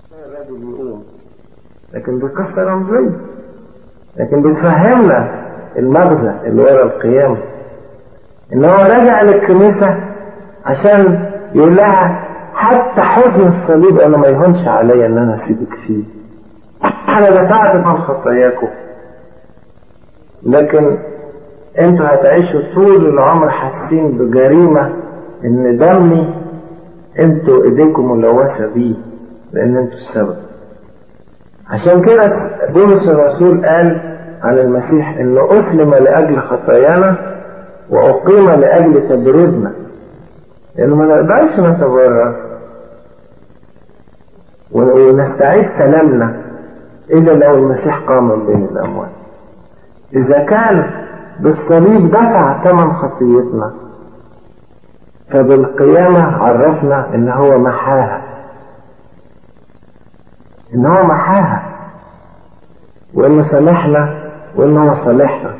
الرجل يقوم لكن دي قصة رمزية لكن بتفهمنا المغزى اللي ورا القيامة ان هو راجع للكنيسة عشان يقول لها حتى حزن الصليب انا ما يهونش عليا ان انا اسيبك فيه انا دفعت عن خطاياكم لكن انتوا هتعيشوا طول العمر حاسين بجريمة ان دمي انتوا ايديكم ملوثة بيه لان انتوا السبب عشان كده بولس الرسول قال عن المسيح انه اسلم لاجل خطايانا واقيم لاجل تبريرنا لانه ما نقدرش نتبرر ونستعيد سلامنا الا لو المسيح قام من بين الاموات اذا كان بالصليب دفع ثمن خطيتنا فبالقيامة عرفنا ان هو محاها ان هو محاها وانه سامحنا وانه هو صالحنا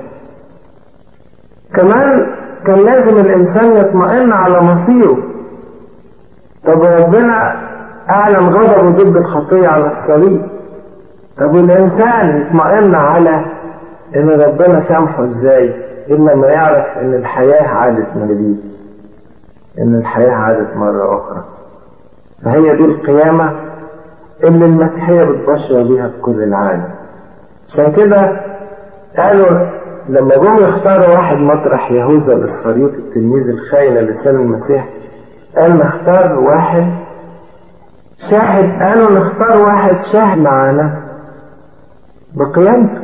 كمان كان لازم الانسان يطمئن على مصيره طب ربنا اعلن غضبه ضد الخطية على الصليب طب الانسان يطمئن على ان ربنا سامحه ازاي الا ما يعرف ان الحياة عادت من جديد ان الحياة عادت مرة اخرى فهي دي القيامة اللي المسيحية بتبشر بيها في كل العالم عشان كده قالوا لما جم يختاروا واحد مطرح يهوذا الاسخريوط التلميذ الخاين لسان المسيح قال نختار واحد شاهد قالوا نختار واحد شاهد معانا بقيامته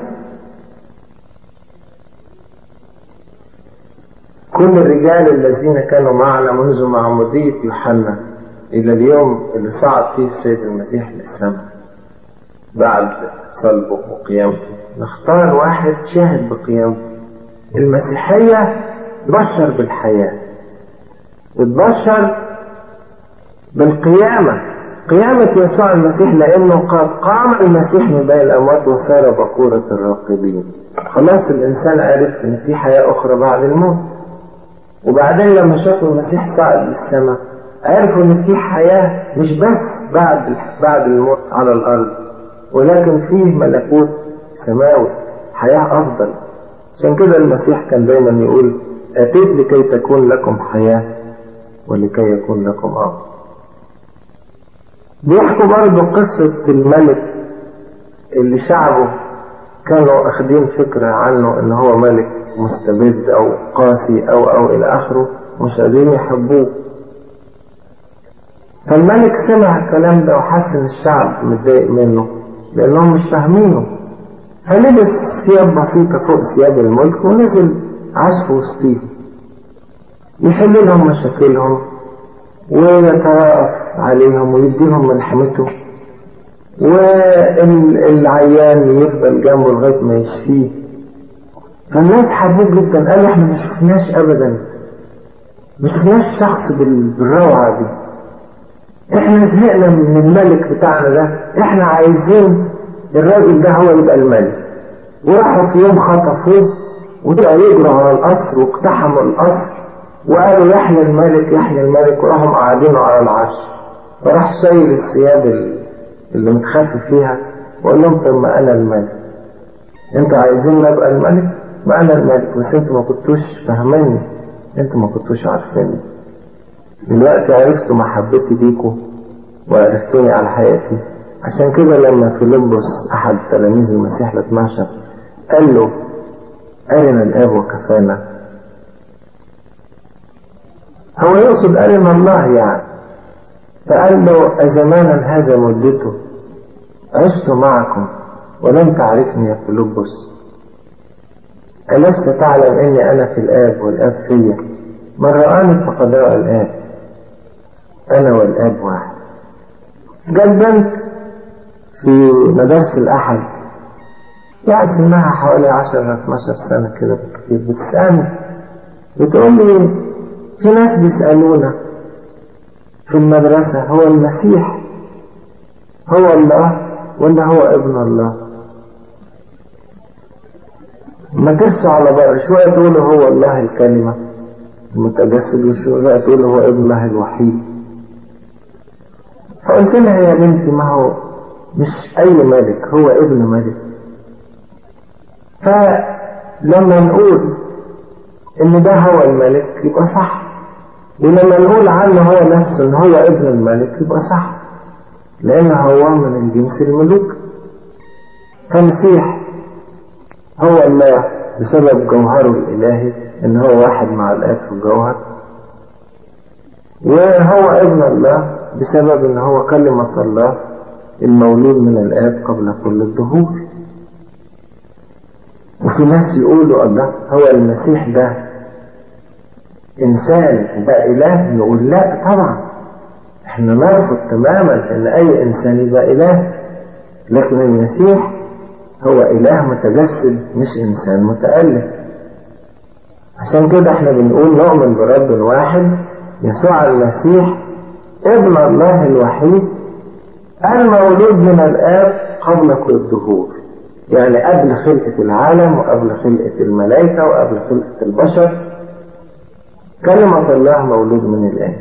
كل الرجال الذين كانوا معنا منذ معمودية يوحنا إلى اليوم اللي صعد فيه السيد المسيح للسماء بعد صلبه وقيامته نختار واحد شاهد بقيامته المسيحية تبشر بالحياة وتبشر بالقيامة قيامة يسوع المسيح لأنه قد قام المسيح من بين الأموات وصار بقورة الراقبين خلاص الإنسان عرف إن في حياة أخرى بعد الموت وبعدين لما شافوا المسيح صعد للسماء عرفوا ان في حياة مش بس بعد بعد الموت على الارض ولكن فيه ملكوت سماوي حياة افضل عشان كده المسيح كان دايما يقول اتيت لكي تكون لكم حياة ولكي يكون لكم افضل بيحكوا برضه قصة الملك اللي شعبه كانوا اخدين فكرة عنه ان هو ملك مستبد او قاسي او او الى اخره مش قادرين يحبوه فالملك سمع الكلام ده وحس ان الشعب متضايق منه لانهم مش فاهمينه فلبس ثياب بسيطة فوق ثياب الملك ونزل عاش في وسطيهم يحل لهم مشاكلهم ويترأف عليهم ويديهم من حمته والعيان يفضل جنبه لغاية ما يشفيه فالناس حبوه جدا قالوا احنا ما شفناش ابدا ما شفناش شخص بالروعة دي احنا زهقنا من الملك بتاعنا ده احنا عايزين الراجل ده هو يبقى الملك وراحوا في يوم خطفوه وطلعوا يجروا على القصر واقتحموا القصر وقالوا يحيى الملك يحيى الملك وراحوا قاعدينه على العرش فراح شايل الثياب اللي متخفي فيها وقال لهم طب ما انا الملك انتوا عايزين ابقى الملك ما انا الملك بس انتوا ما كنتوش فاهميني انتوا ما كنتوش عارفيني دلوقتي عرفتوا محبتي ليكم وعرفتوني على حياتي عشان كده لما فيلبس احد تلاميذ المسيح ال 12 قال له ارنا الاب وكفانا هو يقصد ارنا الله يعني فقال له أزمانا هذا مدته عشت معكم ولم تعرفني يا فيلبس ألست تعلم أني أنا في الآب والآب فيا من رآني فقد رأى الآب أنا والآب واحد جال بنت في مدارس الأحد يعني سنها حوالي 10 12 سنة كده بالكثير بتسألني بتقول لي في ناس بيسألونا في المدرسة هو المسيح هو الله ولا هو ابن الله ما ترسوا على بره شوية تقولوا هو الله الكلمة المتجسد وشوية تقولوا هو ابن الله الوحيد فقلت لها يا بنتي ما هو مش أي ملك هو ابن ملك فلما نقول إن ده هو الملك يبقى صح ولما نقول عنه هو نفسه إن هو ابن الملك يبقى صح لأن هو من الجنس الملوك فمسيح هو الله بسبب جوهره الإلهي إن هو واحد مع الآب في الجوهر وهو ابن الله بسبب إن هو كلمة الله المولود من الآب قبل كل الدهور وفي ناس يقولوا الله هو المسيح ده إنسان ده إله نقول لا طبعا احنا نرفض تماما ان اي انسان يبقى اله لكن المسيح هو اله متجسد مش انسان متألف عشان كده احنا بنقول نؤمن برب واحد يسوع المسيح ابن الله الوحيد المولود من الاب قبل كل الدهور يعني قبل خلقة العالم وقبل خلقة الملائكة وقبل خلقة البشر كلمة الله مولود من الآب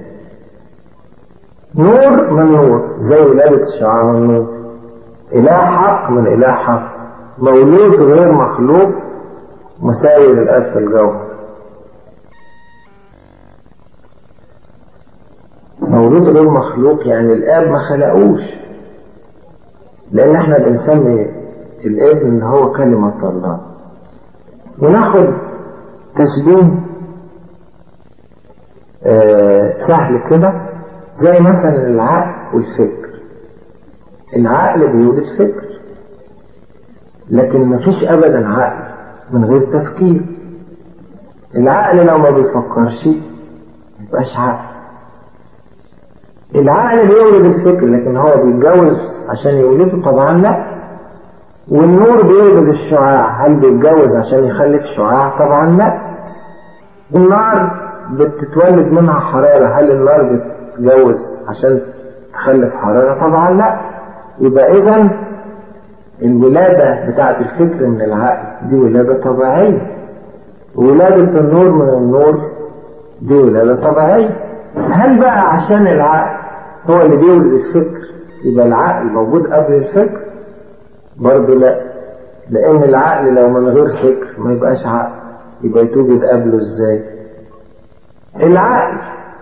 نور من نور زي ولادة الشعاع من نور إله حق من إله حق مولود غير مخلوق مساوي للآب في الجوهر مولود غير مخلوق يعني الآب ما خلقوش لأن احنا بنسمي الابن ان هو كلمة الله وناخد تشبيه آه سهل كده زي مثلا العقل والفكر العقل بيولد فكر لكن مفيش ابدا عقل من غير تفكير العقل لو ما بيفكرش ميبقاش عقل العقل بيولد الفكر لكن هو بيتجوز عشان يولده طبعا لا والنور بيولد الشعاع هل بيتجوز عشان يخلف شعاع طبعا لا النار بتتولد منها حرارة هل النار بتتجوز عشان تخلف حرارة طبعا لا يبقى اذا الولادة بتاعة الفكر من العقل دي ولادة طبيعية ولادة النور من النور دي ولادة طبيعية هل بقى عشان العقل هو اللي بيولد الفكر يبقى العقل موجود قبل الفكر برضه لا لان العقل لو من غير فكر ما يبقاش عقل يبقى يتوجد قبله ازاي العقل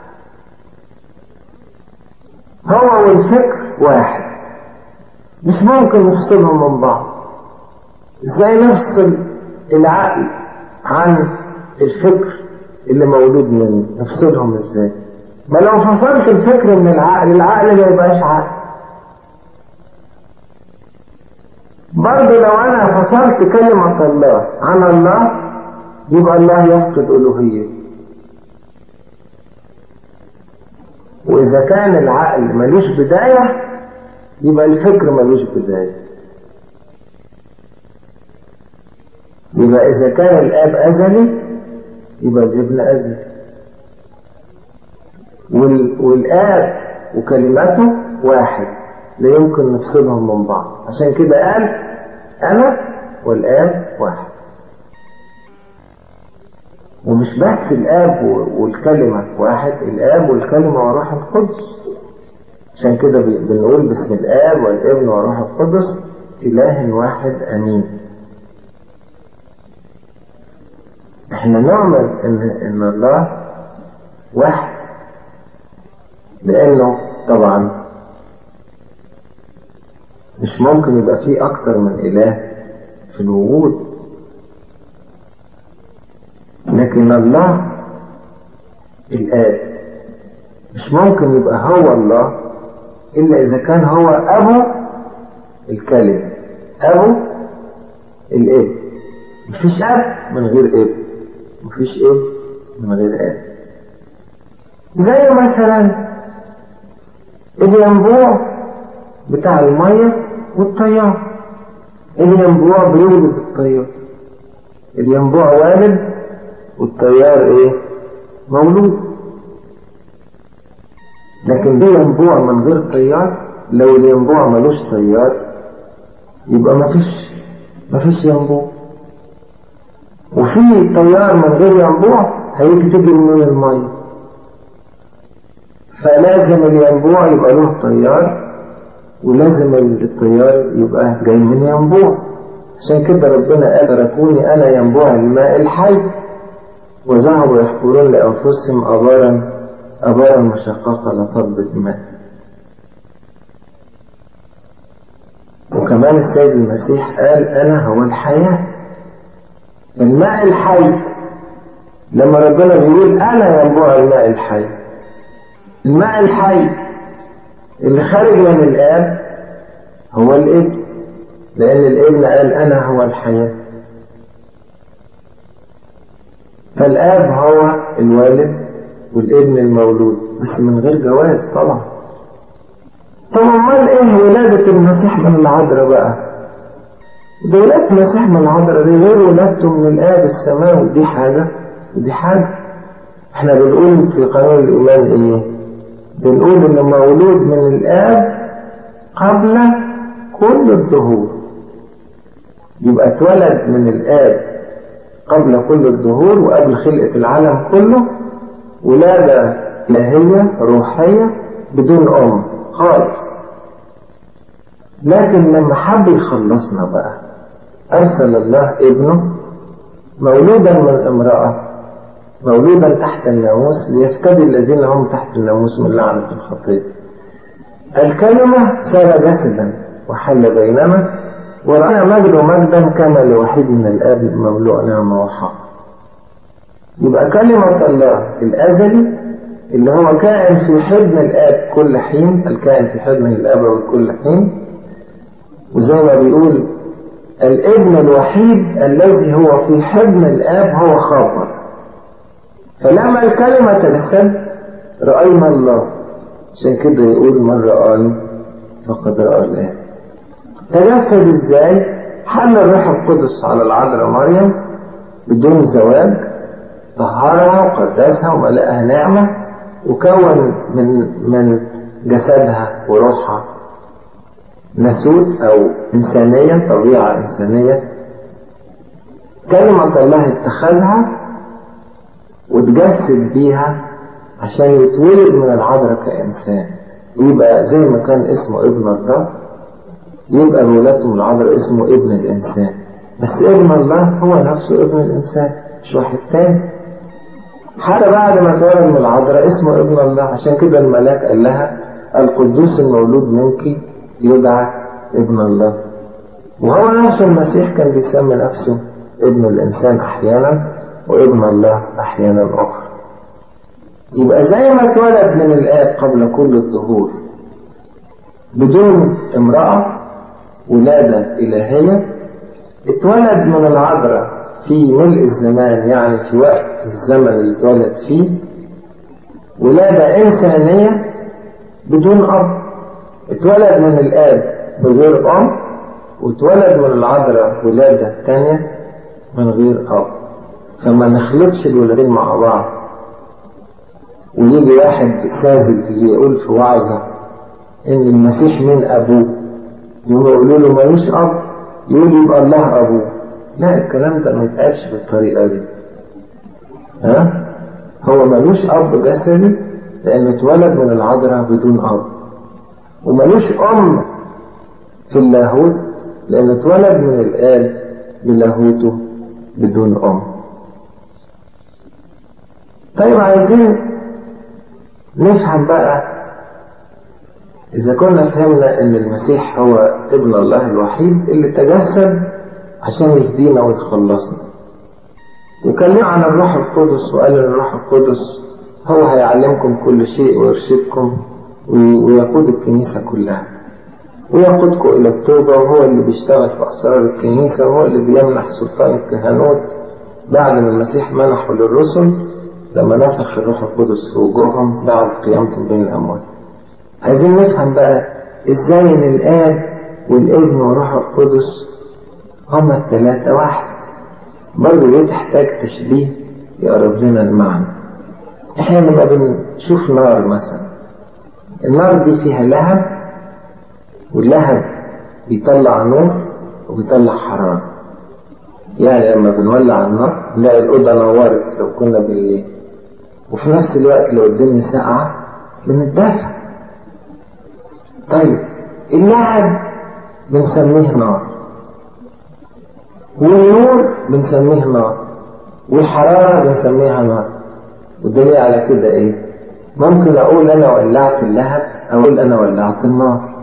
هو والفكر واحد مش ممكن نفصلهم من بعض ازاي نفصل العقل عن الفكر اللي مولود منه نفصلهم ازاي ما لو فصلت الفكر من العقل العقل ما يبقاش عقل برضه لو انا فصلت كلمة الله عن الله يبقى الله يفقد ألوهية وإذا كان العقل ملوش بداية يبقى الفكر ملوش بداية يبقى إذا كان الآب أزلي يبقى الابن أزلي وال... والآب وكلمته واحد لا يمكن نفصلهم من بعض عشان كده قال أنا والآب واحد ومش بس الآب والكلمة واحد الآب والكلمة وروح القدس عشان كده بنقول باسم الآب والابن وروح القدس إله واحد أمين احنا نؤمن ان ان الله واحد لانه طبعا مش ممكن يبقى فيه اكتر من اله في الوجود لكن الله الاب مش ممكن يبقى هو الله الا اذا كان هو ابو الكلمه ابو الاب مفيش اب من غير اب مفيش اب من غير اب زي مثلا الينبوع بتاع المية والطيار الينبوع بيولد الطيار الينبوع والد والطيار ايه مولود لكن في ينبوع من غير طيار لو الينبوع ملوش طيار يبقى مفيش مفيش ينبوع وفي طيار من غير ينبوع هيجي تجري من المية فلازم الينبوع يبقى له طيار ولازم التيار يبقى جاي من ينبوع عشان كده ربنا قال تركوني أنا ينبوع الماء الحي وذهبوا يحفرون لأنفسهم أبارا أبارا مشققة لطبة ماء وكمان السيد المسيح قال أنا هو الحياة الماء الحي لما ربنا بيقول أنا ينبوع الماء الحي الماء الحي اللي خارج من الآب هو الابن لأن الابن قال أنا هو الحياة فالآب هو الوالد والابن المولود بس من غير جواز طبعا طب امال ايه ولادة المسيح من العذراء بقى؟ ده ولادة المسيح من العذراء دي غير ولادته من الآب السماوي دي حاجة ودي حاجة احنا بنقول في قانون الإيمان ايه؟ بنقول إنه مولود من الآب قبل كل الظهور يبقى اتولد من الآب قبل كل الظهور وقبل خلقة العالم كله ولادة إلهية روحية بدون أم خالص لكن لما حب يخلصنا بقى أرسل الله ابنه مولودا من امرأة مولودا تحت الناموس ليفتدي الذين هم تحت الناموس من لعنة الخطية الكلمة صار جسدا وحل بيننا ورأى مجد مجدا كما لوحيد من الآب مملوء نعمة وحق يبقى كلمة الله الأزلي اللي هو كائن في حضن الآب كل حين الكائن في حضن الأبوي كل حين وزي ما بيقول الابن الوحيد الذي هو في حضن الآب هو خاطر فلما الكلمة تجسد رأينا الله عشان كده يقول من رآني فقد رأى الآب تجسد ازاي حل الروح القدس على العذراء مريم بدون زواج طهرها وقدسها وملأها نعمة وكون من من جسدها وروحها نسوت أو إنسانية طبيعة إنسانية كلمة الله اتخذها وتجسد بيها عشان يتولد من العذراء كإنسان ويبقى زي ما كان اسمه ابن الله يبقى بولادته من العذراء اسمه ابن الإنسان بس ابن الله هو نفسه ابن الإنسان مش واحد تاني حتى بعد ما اتولد من العذراء اسمه ابن الله عشان كده الملاك قال لها القدوس المولود منك يدعى ابن الله وهو نفسه المسيح كان بيسمي نفسه ابن الإنسان أحيانا وابن الله أحيانا أخرى يبقى زي ما اتولد من الآب قبل كل الظهور بدون امرأة ولادة إلهية اتولد من العذراء في ملء الزمان يعني في وقت الزمن اللي اتولد فيه ولادة إنسانية بدون أب اتولد من الآب بغير أم واتولد من العذراء ولادة تانية من غير أب فما نخلطش الولادين مع بعض ويجي واحد ساذج يقول في وعظة إن المسيح من أبوه يقولوا له ملوش أب يقول يبقى الله أبوه لا الكلام ده ما يتقالش بالطريقة دي ها هو ملوش أب جسدي لأنه اتولد من العذراء بدون أب وملوش أم في اللاهوت لأنه اتولد من الآب بلاهوته بدون أم طيب عايزين نفهم بقى إذا كنا فهمنا إن المسيح هو ابن الله الوحيد اللي تجسد عشان يهدينا ويخلصنا وكلمنا عن الروح القدس وقال إن الروح القدس هو هيعلمكم كل شيء ويرشدكم ويقود الكنيسة كلها ويقودكم إلى التوبة وهو اللي بيشتغل في أسرار الكنيسة وهو اللي بيمنح سلطان الكهنوت بعد ما المسيح منحه للرسل لما نفخ الروح القدس في وجوههم بعد قيامته بين الأموات عايزين نفهم بقى ازاي ان الاب والابن والروح القدس هما الثلاثة واحد برضه دي تحتاج تشبيه يقرب لنا المعنى احنا لما بنشوف نار مثلا النار دي فيها لهب واللهب بيطلع نور وبيطلع حرارة يعني لما بنولع النار نلاقي الأوضة نورت لو كنا بالليل وفي نفس الوقت لو الدنيا ساقعة بنتدافى طيب اللهب بنسميه نار والنور بنسميه نار والحرارة بنسميها نار والدليل على كده ايه ممكن اقول انا ولعت اللهب اقول انا ولعت النار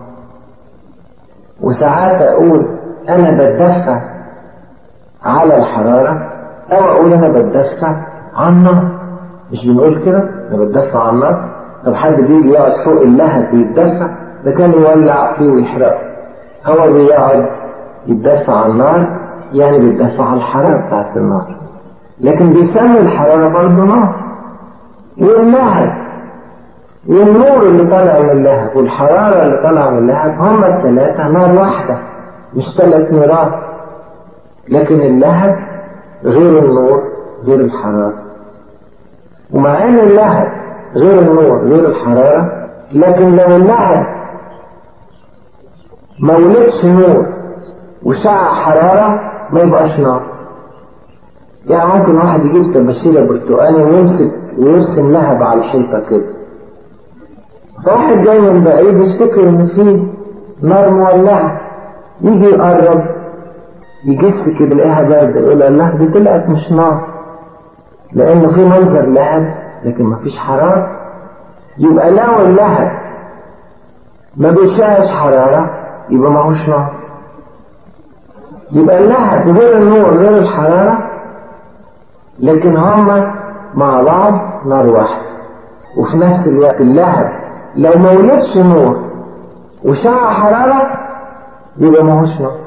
وساعات اقول انا بتدفع على الحرارة او اقول انا بتدفع على النار مش بنقول كده انا بتدفع على النار طب حد بيجي يقعد فوق اللهب ويتدفع ده كان يولع فيه ويحرقه هو بيقعد يتدفع على النار يعني بيتدفع على الحرارة بتاعت النار لكن بيسمي الحرارة برضه نار واللهب والنور اللي طالع من اللهب والحرارة اللي طالعة من اللهب هما الثلاثة نار واحدة مش ثلاث نيرات لكن اللهب غير النور غير الحرارة ومع ان اللهب غير النور غير الحرارة لكن لو اللهب ما ولدش نور وشع حرارة ما يبقاش نار يعني ممكن واحد يجيب تبشيرة برتقاني ويمسك ويرسم لهب على الحيطة كده فواحد جاي من بعيد يفتكر ان في نار مولعة يجي يقرب يجس كده يلاقيها باردة يقول الله دي طلعت مش نار لأنه في منظر لهب لكن ما فيش حرارة يبقى لو اللهب ما بيشعش حرارة يبقى ما هوش نار يبقى اللهب غير النور غير الحرارة لكن هما مع بعض نار واحدة وفي نفس الوقت اللهب لو ما ولدش نور وشع حرارة يبقى ما هوش نار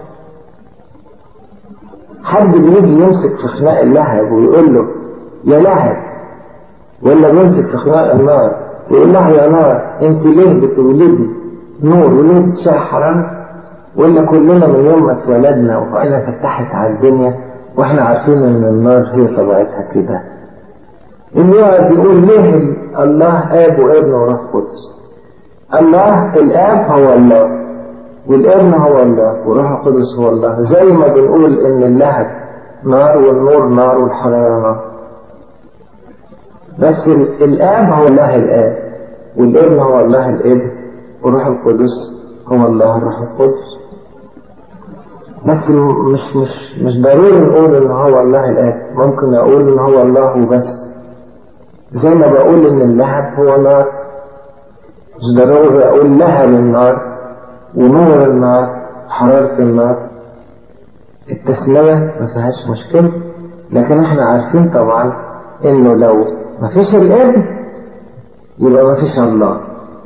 حد بيجي يمسك في خناق اللهب ويقول له يا لهب ولا بيمسك في خناق النار ويقول لها يا نار انت ليه بتولدي نور وليه بتشع حرارة ولا كلنا من يوم ما اتولدنا وبقينا فتحت على الدنيا واحنا عارفين ان النار هي طبيعتها كده اللي يقعد يقول ليه الله اب وابن وروح قدس الله الاب هو الله والابن هو الله والروح القدس هو الله زي ما بنقول ان اللهب نار والنور نار والحراره نار بس الاب هو الله الاب والابن هو الله الابن والروح القدس هو الله الروح القدس بس مش مش مش ضروري نقول ان هو الله الاب ممكن اقول ان هو الله وبس زي ما بقول ان اللهب هو نار مش ضروري اقول لهب النار ونور النار حرارة النار التسمية ما فيهاش مشكلة لكن احنا عارفين طبعا انه لو ما فيش الابن يبقى ما فيش الله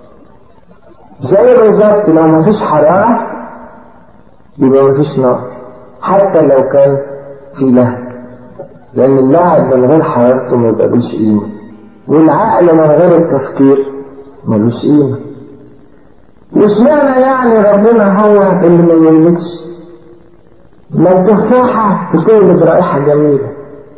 زي بالظبط لو ما فيش حرارة يبقى ما فيش نار حتى لو كان في لهب لأن اللهب من غير حرارته ما يبقاش قيمة والعقل من غير التفكير ملوش قيمة مش معنى يعني ربنا هو اللي ما يولدش ما التفاحة بتولد رائحة جميلة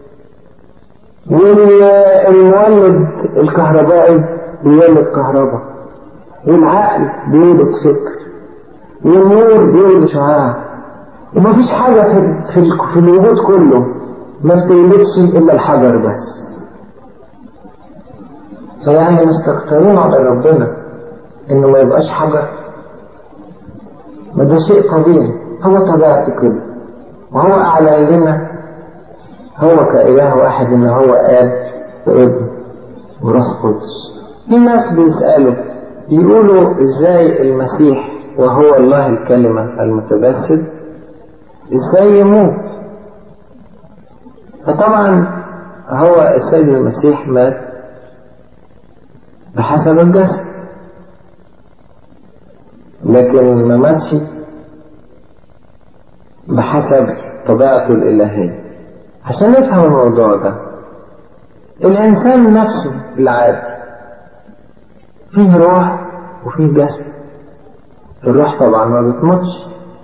والمولد الكهربائي بيولد كهرباء والعقل بيولد فكر والنور بيولد شعاع ومفيش حاجة في, في, في الوجود كله ما بتولدش إلا الحجر بس فيعني مستكترين على ربنا إنه ما يبقاش حجر ما ده شيء طبيعي هو طبيعته كده وهو أعلن لنا هو كإله واحد إن هو آب وابن وروح قدس في ناس بيسألوا بيقولوا إزاي المسيح وهو الله الكلمة المتجسد إزاي يموت فطبعا هو السيد المسيح مات بحسب الجسد لكن ما ماتش بحسب طبيعته الإلهية عشان نفهم الموضوع ده الإنسان نفسه العادي فيه روح وفيه جسد الروح طبعا ما بتموتش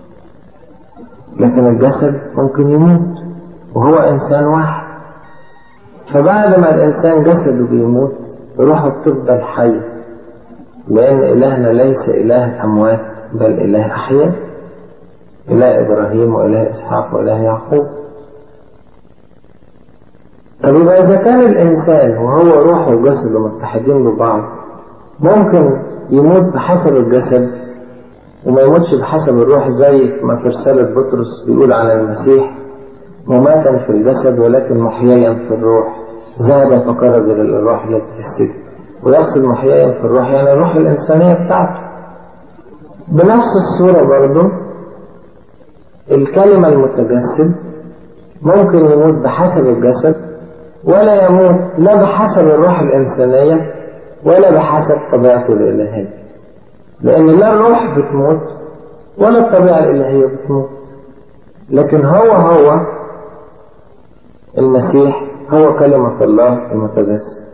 لكن الجسد ممكن يموت وهو إنسان واحد فبعد ما الإنسان جسده بيموت روحه بتفضل حية لأن إلهنا ليس إله أموات بل إله أحياء إله إبراهيم وإله إسحاق وإله يعقوب طب يبقى إذا كان الإنسان وهو روحه وجسده متحدين ببعض ممكن يموت بحسب الجسد وما يموتش بحسب الروح زي ما في رسالة بطرس بيقول عن المسيح مماتا في الجسد ولكن محييا في الروح ذهب فكرز للروح التي في السجن ويقصد محييا في الروح يعني الروح الإنسانية بتاعته بنفس الصورة برضو الكلمة المتجسد ممكن يموت بحسب الجسد ولا يموت لا بحسب الروح الإنسانية ولا بحسب طبيعته الإلهية لأن لا الروح بتموت ولا الطبيعة الإلهية بتموت لكن هو هو المسيح هو كلمة الله المتجسد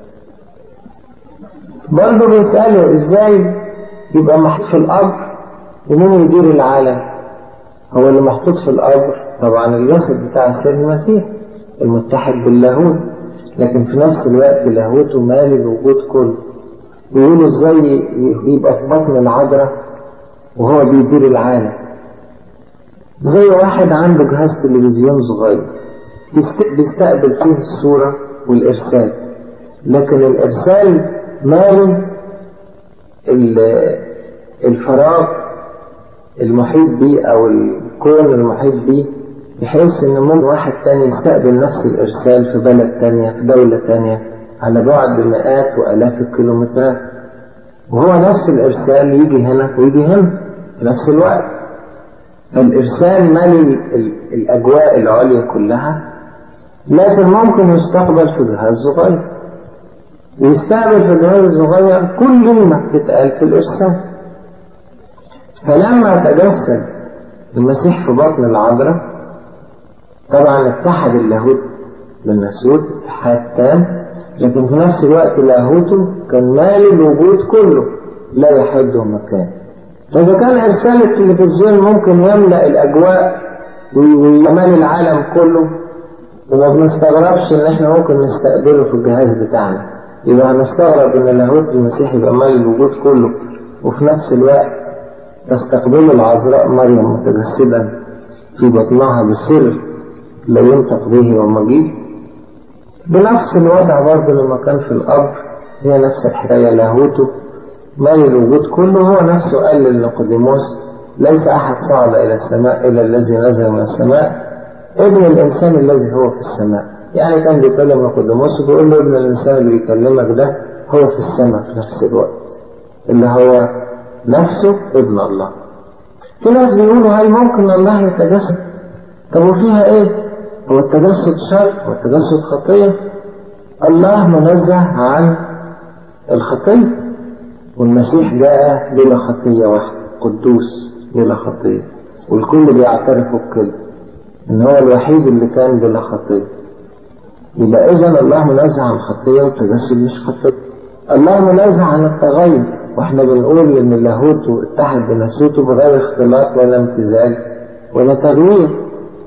برضه بيسأله ازاي يبقى محطوط في القبر ومين يدير العالم هو اللي محطوط في القبر طبعا الجسد بتاع السيد المسيح المتحد باللاهوت لكن في نفس الوقت لاهوته مالي الوجود كله بيقولوا ازاي يبقى في بطن العذراء وهو بيدير العالم زي واحد عنده جهاز تلفزيون صغير بيستقبل فيه الصورة والإرسال لكن الإرسال مالي الفراغ المحيط بيه أو الكون المحيط بيه بحيث إن ممكن واحد تاني يستقبل نفس الإرسال في بلد تانية في دولة تانية على بعد مئات وآلاف الكيلومترات وهو نفس الإرسال يجي هنا ويجي هنا في نفس الوقت فالإرسال مالي الأجواء العليا كلها لكن ممكن يستقبل في جهاز صغير ويستقبل في الجهاز الصغير كل كلمة بتتقال في الإرسال فلما تجسد المسيح في بطن العذراء طبعا اتحد اللاهوت بالناسوت اتحاد تام لكن في نفس الوقت لاهوته كان مالي الوجود كله لا يحده مكان فإذا كان إرسال التلفزيون ممكن يملأ الأجواء ويمال العالم كله وما بنستغربش إن إحنا ممكن نستقبله في الجهاز بتاعنا يبقى هنستغرب إن لاهوت المسيح يبقى مالي الوجود كله وفي نفس الوقت تستقبله العذراء مريم متجسدا في بطنها بسر لا ينطق به ومجيد بنفس الوضع برضه لما كان في القبر هي نفس الحكاية لاهوته مال الوجود كله هو نفسه قال لنقديموس ليس أحد صعد إلى السماء إلا الذي نزل من السماء ابن الإنسان الذي هو في السماء يعني كان بيكلم نقديموس وبيقول له ابن الإنسان اللي بيكلمك ده هو في السماء في نفس الوقت اللي هو نفسه ابن الله في ناس بيقولوا هل ممكن الله يتجسد طب وفيها ايه هو التجسد شر والتجسد خطية الله منزه عن الخطية والمسيح جاء بلا خطية واحدة قدوس بلا خطية والكل بيعترفوا بكده ان هو الوحيد اللي كان بلا خطية يبقى اذا الله منزه عن الخطية والتجسد مش خطية الله منزه عن التغير واحنا بنقول ان اللاهوت اتحد بناسوته بغير اختلاط ولا امتزاج ولا تغيير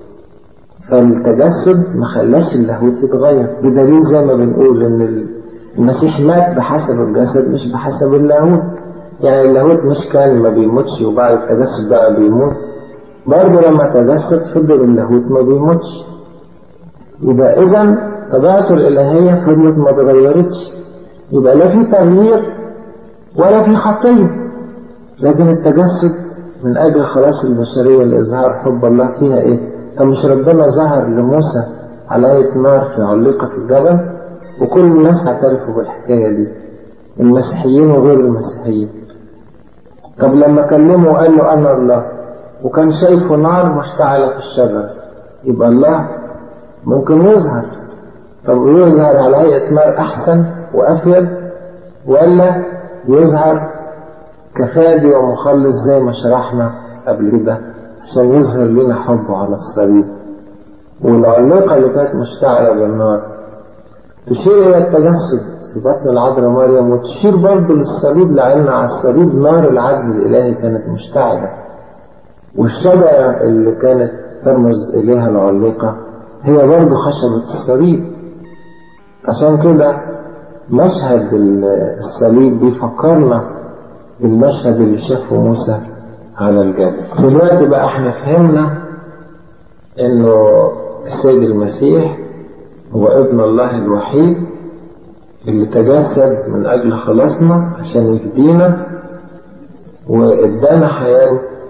فالتجسد ما خلاش اللاهوت يتغير بدليل زي ما بنقول ان المسيح مات بحسب الجسد مش بحسب اللاهوت يعني اللاهوت مش كان ما بيموتش وبعد التجسد بقى بيموت برضه لما تجسد فضل اللاهوت ما بيموتش يبقى اذا طبيعته الالهيه فضلت ما اتغيرتش يبقى لا في تغيير ولا في خطيه لكن التجسد من اجل خلاص البشريه لاظهار حب الله فيها ايه طب مش ربنا ظهر لموسى على آية نار في علقة في الجبل وكل الناس اعترفوا بالحكاية دي المسيحيين وغير المسيحيين طب لما كلمه وقال له أنا الله وكان شايفه نار مشتعلة في الشجر يبقى الله ممكن يظهر طب يظهر على هيئة نار أحسن وأفيد ولا يظهر كفادي ومخلص زي ما شرحنا قبل كده عشان يظهر لنا حبه على الصليب والعلاقة اللي كانت مشتعلة بالنار تشير إلى التجسد في بطن العذراء مريم وتشير برضه للصليب لأن على الصليب نار العدل الإلهي كانت مشتعلة والشجرة اللي كانت ترمز إليها العلاقة هي برضه خشبة الصليب عشان كده مشهد الصليب بيفكرنا بالمشهد اللي شافه موسى على الجبل دلوقتي بقى احنا فهمنا انه السيد المسيح هو ابن الله الوحيد اللي تجسد من اجل خلاصنا عشان يفدينا وادانا حياته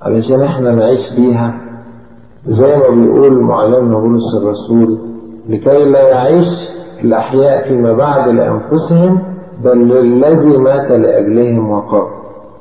علشان احنا نعيش بيها زي ما بيقول معلمنا بولس الرسول لكي لا يعيش الأحياء فيما بعد لأنفسهم بل للذي مات لأجلهم وقام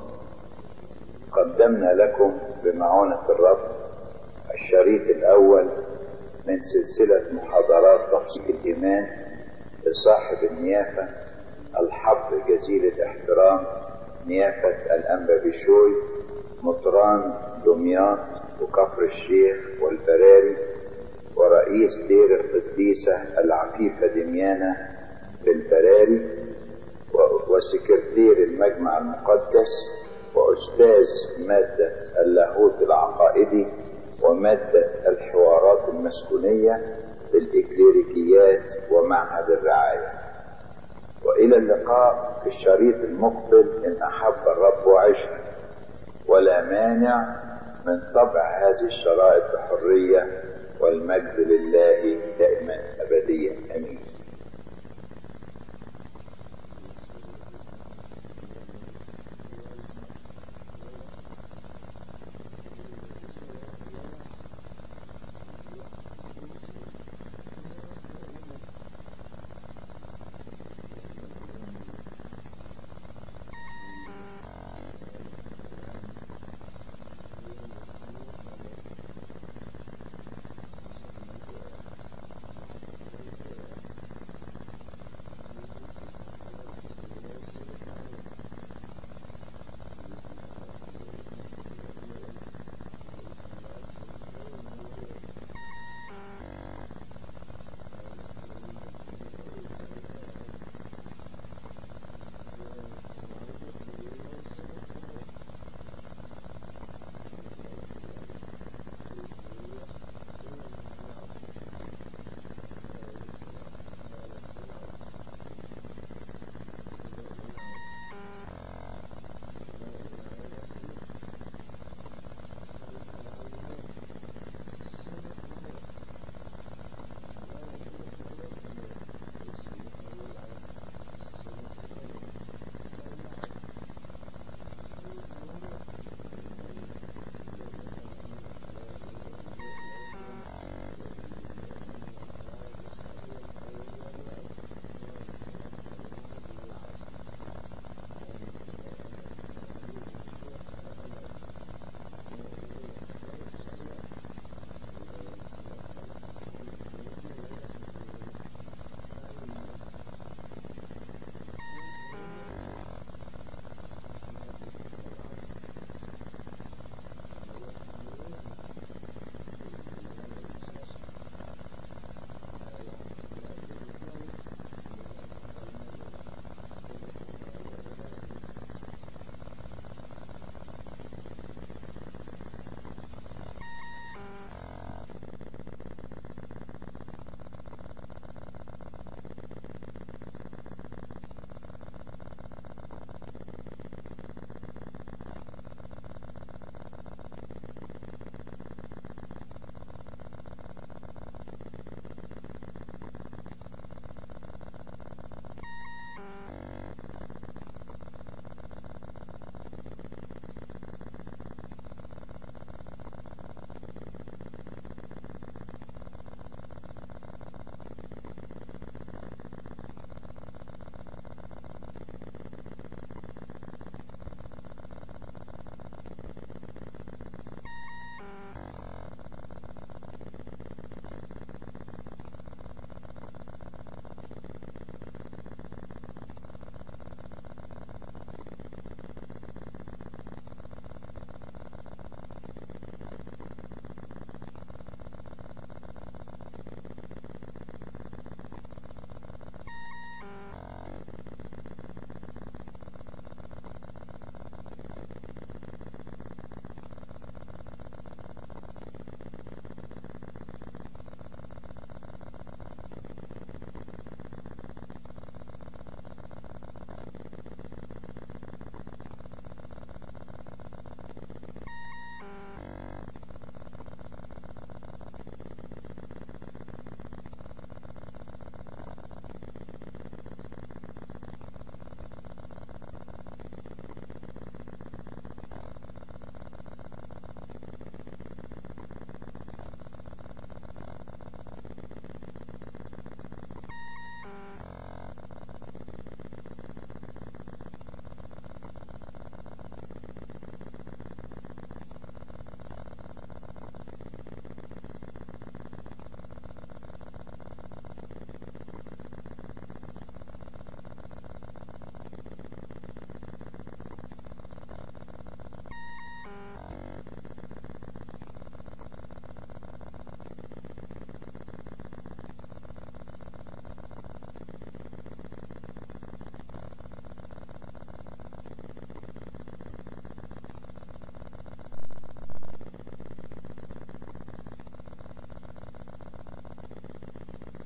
قدمنا لكم بمعونة الرب الشريط الأول من سلسلة محاضرات تفصيل الإيمان لصاحب النيافة الحب جزيل الاحترام نيافة الأنبا بشوي مطران دمياط وكفر الشيخ والبراري ورئيس دير القديسة العفيفة دميانة بالبراري وسكرتير المجمع المقدس وأستاذ مادة اللاهوت العقائدي ومادة الحوارات المسكونية بالإكليريكيات ومعهد الرعاية وإلى اللقاء في الشريط المقبل إن أحب الرب وعشنا ولا مانع من طبع هذه الشرائط بحرية والمجد لله دائما أبديا أمين